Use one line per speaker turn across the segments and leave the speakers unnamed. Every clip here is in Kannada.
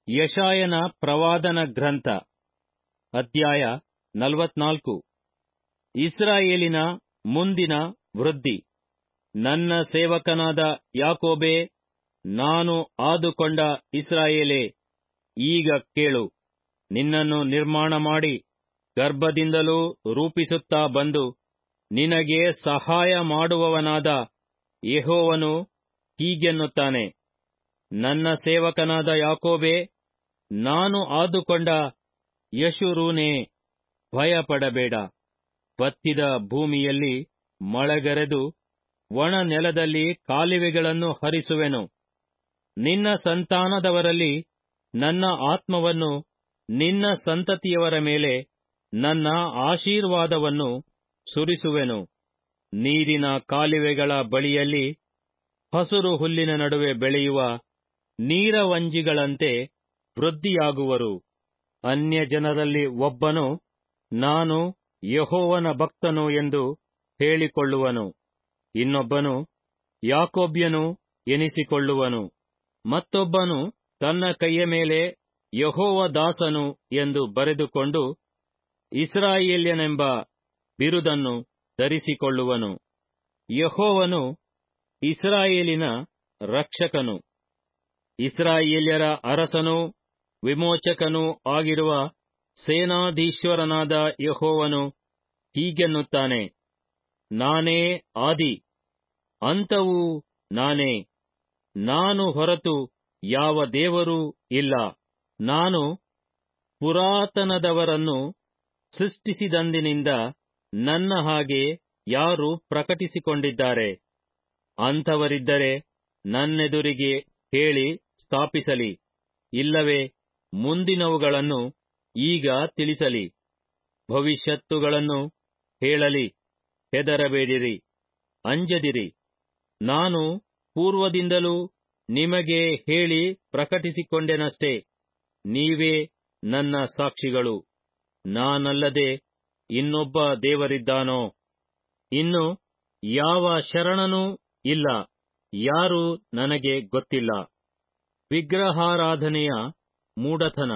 ಯಶಾಯನ ಪ್ರವಾದನ ಗ್ರಂಥ ಅಧ್ಯಾಯ ನಲವತ್ನಾಲ್ಕು ಇಸ್ರಾಯೇಲಿನ ಮುಂದಿನ ವೃದ್ಧಿ ನನ್ನ ಸೇವಕನಾದ ಯಾಕೋಬೇ ನಾನು ಆದುಕೊಂಡ ಇಸ್ರಾಯೇಲೇ ಈಗ ಕೇಳು ನಿನ್ನನ್ನು ನಿರ್ಮಾಣ ಮಾಡಿ ಗರ್ಭದಿಂದಲೂ ರೂಪಿಸುತ್ತಾ ಬಂದು ನಿನಗೆ ಸಹಾಯ ಮಾಡುವವನಾದ ಯೆಹೋವನು ಹೀಗೆನ್ನುತ್ತಾನೆ ನನ್ನ ಸೇವಕನಾದ ಯಾಕೋಬೇ ನಾನು ಆದುಕೊಂಡ ಯಶುರೂನೇ ಭಯಪಡಬೇಡ ಬತ್ತಿದ ಭೂಮಿಯಲ್ಲಿ ಮಳೆಗರೆದು ಒಣ ನೆಲದಲ್ಲಿ ಕಾಲುವೆಗಳನ್ನು ಹರಿಸುವೆನು ನಿನ್ನ ಸಂತಾನದವರಲ್ಲಿ ನನ್ನ ಆತ್ಮವನ್ನು ನಿನ್ನ ಸಂತತಿಯವರ ಮೇಲೆ ನನ್ನ ಆಶೀರ್ವಾದವನ್ನು ಸುರಿಸುವೆನು ನೀರಿನ ಕಾಲುವೆಗಳ ಬಳಿಯಲ್ಲಿ ಹಸುರು ಹುಲ್ಲಿನ ನಡುವೆ ಬೆಳೆಯುವ ನೀರವಂಜಿಗಳಂತೆ ವೃದ್ಧಿಯಾಗುವರು ಅನ್ಯಜನರಲ್ಲಿ ಒಬ್ಬನು ನಾನು ಯೆಹೋವನ ಭಕ್ತನು ಎಂದು ಹೇಳಿಕೊಳ್ಳುವನು ಇನ್ನೊಬ್ಬನು ಯಾಕೋಬ್ಯನು ಎನಿಸಿಕೊಳ್ಳುವನು ಮತ್ತೊಬ್ಬನು ತನ್ನ ಕೈಯ ಮೇಲೆ ಯೆಹೋವ ದಾಸನು ಎಂದು ಬರೆದುಕೊಂಡು ಇಸ್ರಾಯೇಲ್ಯನೆಂಬ ಬಿರುದನ್ನು ಧರಿಸಿಕೊಳ್ಳುವನು ಯೆಹೋವನು ಇಸ್ರಾಯೇಲಿನ ರಕ್ಷಕನು ಇಸ್ರಾಯೇಲ್ಯರ ಅರಸನೂ ವಿಮೋಚಕನೂ ಆಗಿರುವ ಸೇನಾಧೀಶ್ವರನಾದ ಯೆಹೋವನು ಹೀಗೆನ್ನುತ್ತಾನೆ ನಾನೇ ಆದಿ ಅಂತವೂ ನಾನೇ ನಾನು ಹೊರತು ಯಾವ ದೇವರೂ ಇಲ್ಲ ನಾನು ಪುರಾತನದವರನ್ನು ಸೃಷ್ಟಿಸಿದಂದಿನಿಂದ ನನ್ನ ಹಾಗೆ ಯಾರು ಪ್ರಕಟಿಸಿಕೊಂಡಿದ್ದಾರೆ ಅಂಥವರಿದ್ದರೆ ನನ್ನೆದುರಿಗೆ ಹೇಳಿ ಸ್ಥಾಪಿಸಲಿ ಇಲ್ಲವೇ ಮುಂದಿನವುಗಳನ್ನು ಈಗ ತಿಳಿಸಲಿ ಭವಿಷ್ಯತ್ತುಗಳನ್ನು ಹೇಳಲಿ ಹೆದರಬೇಡಿರಿ ಅಂಜದಿರಿ ನಾನು ಪೂರ್ವದಿಂದಲೂ ನಿಮಗೆ ಹೇಳಿ ಪ್ರಕಟಿಸಿಕೊಂಡೆನಷ್ಟೇ ನೀವೇ ನನ್ನ ಸಾಕ್ಷಿಗಳು ನಾನಲ್ಲದೆ ಇನ್ನೊಬ್ಬ ದೇವರಿದ್ದಾನೋ ಇನ್ನು ಯಾವ ಶರಣನೂ ಇಲ್ಲ ಯಾರೂ ನನಗೆ ಗೊತ್ತಿಲ್ಲ ವಿಗ್ರಹಾರಾಧನೆಯ ಮೂಢತನ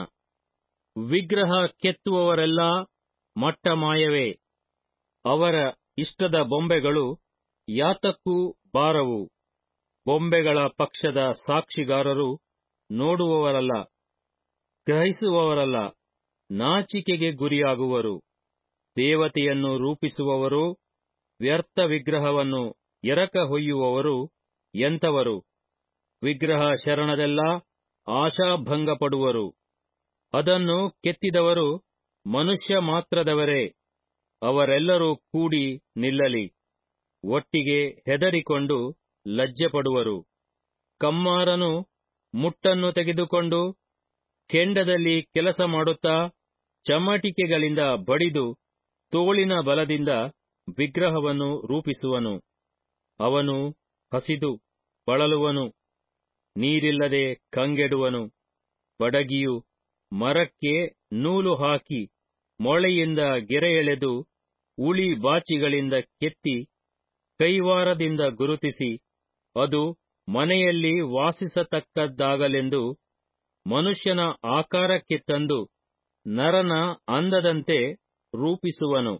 ವಿಗ್ರಹ ಕೆತ್ತುವವರೆಲ್ಲ ಮಟ್ಟಮಾಯವೇ ಅವರ ಇಷ್ಟದ ಬೊಂಬೆಗಳು ಯಾತಕ್ಕೂ ಬಾರವು ಬೊಂಬೆಗಳ ಪಕ್ಷದ ಸಾಕ್ಷಿಗಾರರು ನೋಡುವವರಲ್ಲ ಗ್ರಹಿಸುವವರಲ್ಲ ನಾಚಿಕೆಗೆ ಗುರಿಯಾಗುವರು ದೇವತೆಯನ್ನು ರೂಪಿಸುವವರು ವ್ಯರ್ಥ ವಿಗ್ರಹವನ್ನು ಎರಕ ಹೊಯ್ಯುವವರು ಎಂಥವರು ವಿಗ್ರಹ ಶರಣದೆಲ್ಲ ಆಶಾಭಂಗಪಡುವರು ಅದನ್ನು ಕೆತ್ತಿದವರು ಮನುಷ್ಯ ಮಾತ್ರದವರೇ ಅವರೆಲ್ಲರೂ ಕೂಡಿ ನಿಲ್ಲಲಿ ಒಟ್ಟಿಗೆ ಹೆದರಿಕೊಂಡು ಲಜ್ಜೆಪಡುವರು ಕಮ್ಮಾರನು ಮುಟ್ಟನ್ನು ತೆಗೆದುಕೊಂಡು ಕೆಂಡದಲ್ಲಿ ಕೆಲಸ ಮಾಡುತ್ತಾ ಚಮಟಿಕೆಗಳಿಂದ ಬಡಿದು ತೋಳಿನ ಬಲದಿಂದ ವಿಗ್ರಹವನ್ನು ರೂಪಿಸುವನು ಅವನು ಹಸಿದು ಬಳಲುವನು ನೀರಿಲ್ಲದೆ ಕಂಗೆಡುವನು ಬಡಗಿಯು ಮರಕ್ಕೆ ನೂಲು ಹಾಕಿ ಮೊಳೆಯಿಂದ ಗೆರೆ ಎಳೆದು ಉಳಿ ಬಾಚಿಗಳಿಂದ ಕೆತ್ತಿ ಕೈವಾರದಿಂದ ಗುರುತಿಸಿ ಅದು ಮನೆಯಲ್ಲಿ ವಾಸಿಸತಕ್ಕದ್ದಾಗಲೆಂದು ಮನುಷ್ಯನ ಆಕಾರಕ್ಕೆ ತಂದು ನರನ ಅಂದದಂತೆ ರೂಪಿಸುವನು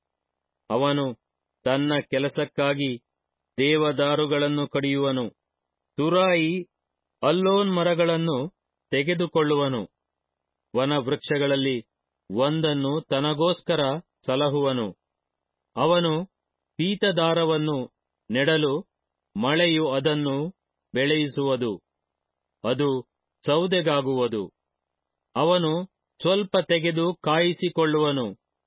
ಅವನು ತನ್ನ ಕೆಲಸಕ್ಕಾಗಿ ದೇವದಾರುಗಳನ್ನು ಕಡಿಯುವನು ತುರಾಯಿ ಅಲ್ಲೋನ್ ಮರಗಳನ್ನು ತೆಗೆದುಕೊಳ್ಳುವನು ವನವೃಕ್ಷಗಳಲ್ಲಿ ಒಂದನ್ನು ತನಗೋಸ್ಕರ ಸಲಹುವನು ಅವನು ಪೀತದಾರವನ್ನು ನೆಡಲು ಮಳೆಯು ಅದನ್ನು ಬೆಳೆಯಿಸುವುದು ಅದು ಸೌದೆಗಾಗುವುದು ಅವನು ಸ್ವಲ್ಪ ತೆಗೆದು ಕಾಯಿಸಿಕೊಳ್ಳುವನು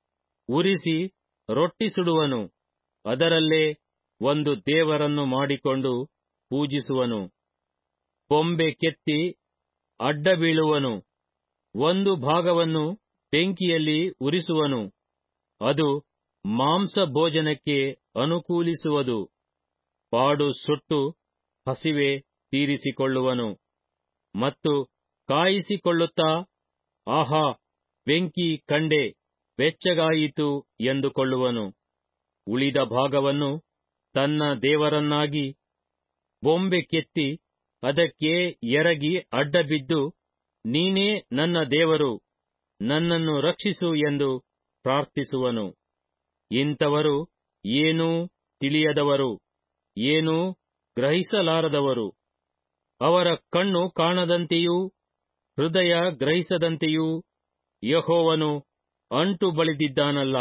ಉರಿಸಿ ರೊಟ್ಟಿ ಸುಡುವನು ಅದರಲ್ಲೇ ಒಂದು ದೇವರನ್ನು ಮಾಡಿಕೊಂಡು ಪೂಜಿಸುವನು ಬೊಂಬೆ ಕೆತ್ತಿ ಅಡ್ಡ ಬೀಳುವನು ಒಂದು ಭಾಗವನ್ನು ಬೆಂಕಿಯಲ್ಲಿ ಉರಿಸುವನು ಅದು ಮಾಂಸ ಭೋಜನಕ್ಕೆ ಅನುಕೂಲಿಸುವುದು ಪಾಡು ಸುಟ್ಟು ಹಸಿವೆ ತೀರಿಸಿಕೊಳ್ಳುವನು ಮತ್ತು ಕಾಯಿಸಿಕೊಳ್ಳುತ್ತಾ ಆಹಾ ಬೆಂಕಿ ಕಂಡೆ ಬೆಚ್ಚಗಾಯಿತು ಎಂದುಕೊಳ್ಳುವನು ಉಳಿದ ಭಾಗವನ್ನು ತನ್ನ ದೇವರನ್ನಾಗಿ ಬೊಂಬೆ ಕೆತ್ತಿ ಅದಕ್ಕೆ ಎರಗಿ ಅಡ್ಡಬಿದ್ದು ನೀನೇ ನನ್ನ ದೇವರು ನನ್ನನ್ನು ರಕ್ಷಿಸು ಎಂದು ಪ್ರಾರ್ಥಿಸುವನು ಇಂಥವರು ಏನೂ ತಿಳಿಯದವರು ಏನೂ ಗ್ರಹಿಸಲಾರದವರು ಅವರ ಕಣ್ಣು ಕಾಣದಂತೆಯೂ ಹೃದಯ ಗ್ರಹಿಸದಂತೆಯೂ ಯಹೋವನು ಅಂಟು ಬಳಿದಿದ್ದಾನಲ್ಲ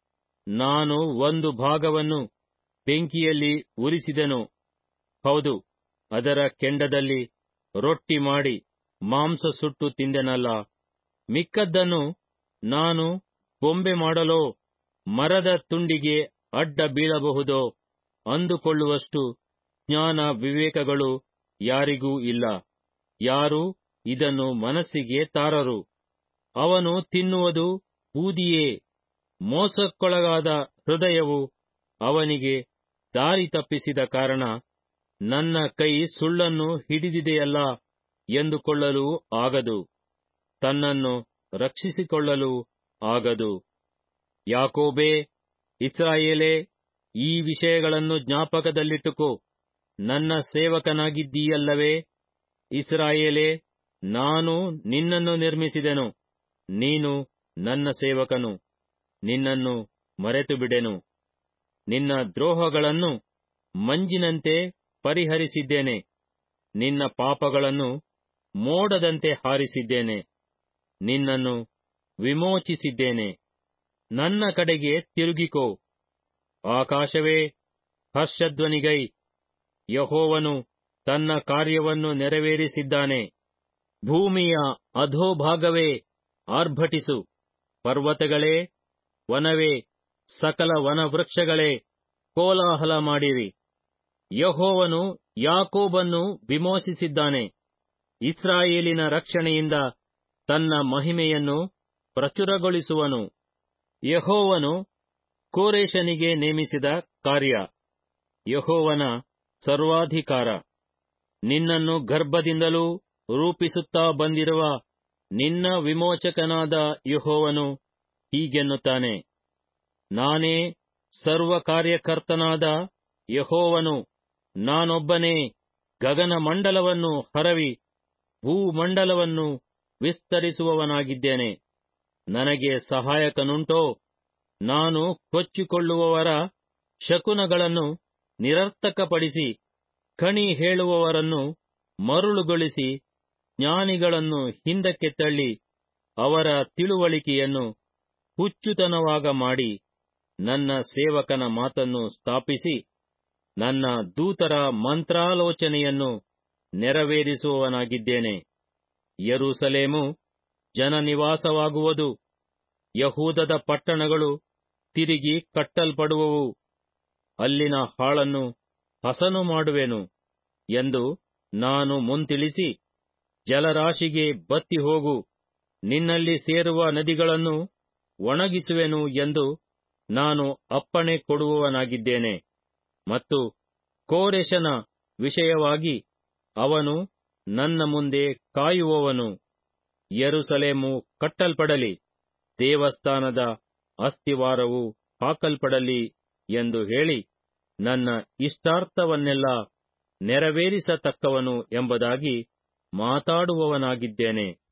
ನಾನು ಒಂದು ಭಾಗವನ್ನು ಬೆಂಕಿಯಲ್ಲಿ ಉರಿಸಿದೆನು ಹೌದು ಅದರ ಕೆಂಡದಲ್ಲಿ ರೊಟ್ಟಿ ಮಾಡಿ ಮಾಂಸ ಸುಟ್ಟು ತಿಂದೆನಲ್ಲ ಮಿಕ್ಕದ್ದನ್ನು ನಾನು ಬೊಂಬೆ ಮಾಡಲೋ ಮರದ ತುಂಡಿಗೆ ಅಡ್ಡ ಬೀಳಬಹುದೋ ಅಂದುಕೊಳ್ಳುವಷ್ಟು ಜ್ಞಾನ ವಿವೇಕಗಳು ಯಾರಿಗೂ ಇಲ್ಲ ಯಾರೂ ಇದನ್ನು ಮನಸ್ಸಿಗೆ ತಾರರು ಅವನು ತಿನ್ನುವುದು ಬೂದಿಯೇ ಮೋಸಕ್ಕೊಳಗಾದ ಹೃದಯವು ಅವನಿಗೆ ದಾರಿ ತಪ್ಪಿಸಿದ ಕಾರಣ ನನ್ನ ಕೈ ಸುಳ್ಳನ್ನು ಹಿಡಿದಿದೆಯಲ್ಲ ಎಂದುಕೊಳ್ಳಲೂ ಆಗದು ತನ್ನನ್ನು ರಕ್ಷಿಸಿಕೊಳ್ಳಲೂ ಆಗದು ಯಾಕೋಬೇ ಇಸ್ರಾಯೇಲೇ ಈ ವಿಷಯಗಳನ್ನು ಜ್ಞಾಪಕದಲ್ಲಿಟ್ಟುಕೋ ನನ್ನ ಸೇವಕನಾಗಿದ್ದೀಯಲ್ಲವೇ ಇಸ್ರಾಯೇಲೇ ನಾನು ನಿನ್ನನ್ನು ನಿರ್ಮಿಸಿದೆನು ನೀನು ನನ್ನ ಸೇವಕನು ನಿನ್ನನ್ನು ಮರೆತು ಬಿಡೆನು ನಿನ್ನ ದ್ರೋಹಗಳನ್ನು ಮಂಜಿನಂತೆ ಪರಿಹರಿಸಿದ್ದೇನೆ ನಿನ್ನ ಪಾಪಗಳನ್ನು ಮೋಡದಂತೆ ಹಾರಿಸಿದ್ದೇನೆ ನಿನ್ನನ್ನು ವಿಮೋಚಿಸಿದ್ದೇನೆ ನನ್ನ ಕಡೆಗೆ ತಿರುಗಿಕೋ ಆಕಾಶವೇ ಹರ್ಷಧ್ವನಿಗೈ ಯಹೋವನು ತನ್ನ ಕಾರ್ಯವನ್ನು ನೆರವೇರಿಸಿದ್ದಾನೆ ಭೂಮಿಯ ಅಧೋಭಾಗವೇ ಆರ್ಭಟಿಸು ಪರ್ವತಗಳೇ ವನವೇ ಸಕಲ ವನವೃಕ್ಷಗಳೇ ಕೋಲಾಹಲ ಮಾಡಿರಿ ಯಹೋವನು ಯಾಕೋಬನ್ನು ವಿಮೋಚಿಸಿದ್ದಾನೆ ಇಸ್ರಾಯೇಲಿನ ರಕ್ಷಣೆಯಿಂದ ತನ್ನ ಮಹಿಮೆಯನ್ನು ಪ್ರಚುರಗೊಳಿಸುವನು ಯಹೋವನು ಕೋರೇಶನಿಗೆ ನೇಮಿಸಿದ ಕಾರ್ಯ ಯಹೋವನ ಸರ್ವಾಧಿಕಾರ ನಿನ್ನನ್ನು ಗರ್ಭದಿಂದಲೂ ರೂಪಿಸುತ್ತಾ ಬಂದಿರುವ ನಿನ್ನ ವಿಮೋಚಕನಾದ ಯಹೋವನು ಹೀಗೆನ್ನುತ್ತಾನೆ ನಾನೇ ಸರ್ವಕಾರ್ಯಕರ್ತನಾದ ಯಹೋವನು ನಾನೊಬ್ಬನೇ ಗಗನಮಂಡಲವನ್ನು ಹರವಿ ಭೂಮಂಡಲವನ್ನು ವಿಸ್ತರಿಸುವವನಾಗಿದ್ದೇನೆ ನನಗೆ ಸಹಾಯಕನುಂಟೋ ನಾನು ಕೊಚ್ಚಿಕೊಳ್ಳುವವರ ಶಕುನಗಳನ್ನು ನಿರರ್ಥಕಪಡಿಸಿ ಕಣಿ ಹೇಳುವವರನ್ನು ಮರುಳುಗೊಳಿಸಿ ಜ್ಞಾನಿಗಳನ್ನು ಹಿಂದಕ್ಕೆ ತಳ್ಳಿ ಅವರ ತಿಳುವಳಿಕೆಯನ್ನು ಹುಚ್ಚುತನವಾಗ ಮಾಡಿ ನನ್ನ ಸೇವಕನ ಮಾತನ್ನು ಸ್ಥಾಪಿಸಿ ನನ್ನ ದೂತರ ಮಂತ್ರಾಲೋಚನೆಯನ್ನು ನೆರವೇರಿಸುವವನಾಗಿದ್ದೇನೆ ಯರೂಸಲೇಮು ಜನನಿವಾಸವಾಗುವುದು ಯಹೂದದ ಪಟ್ಟಣಗಳು ತಿರುಗಿ ಕಟ್ಟಲ್ಪಡುವವು ಅಲ್ಲಿನ ಹಾಳನ್ನು ಹಸನು ಮಾಡುವೆನು ಎಂದು ನಾನು ಮುಂತಿಳಿಸಿ ಜಲರಾಶಿಗೆ ಬತ್ತಿ ಹೋಗು ನಿನ್ನಲ್ಲಿ ಸೇರುವ ನದಿಗಳನ್ನು ಒಣಗಿಸುವೆನು ಎಂದು ನಾನು ಅಪ್ಪಣೆ ಕೊಡುವವನಾಗಿದ್ದೇನೆ ಮತ್ತು ಕೋರೆಶನ ವಿಷಯವಾಗಿ ಅವನು ನನ್ನ ಮುಂದೆ ಕಾಯುವವನು ಯರುಸಲೇಮು ಕಟ್ಟಲ್ಪಡಲಿ ದೇವಸ್ಥಾನದ ಅಸ್ತಿವಾರವು ಹಾಕಲ್ಪಡಲಿ ಎಂದು ಹೇಳಿ ನನ್ನ ಇಷ್ಟಾರ್ಥವನ್ನೆಲ್ಲ ನೆರವೇರಿಸತಕ್ಕವನು ಎಂಬುದಾಗಿ ಮಾತಾಡುವವನಾಗಿದ್ದೇನೆ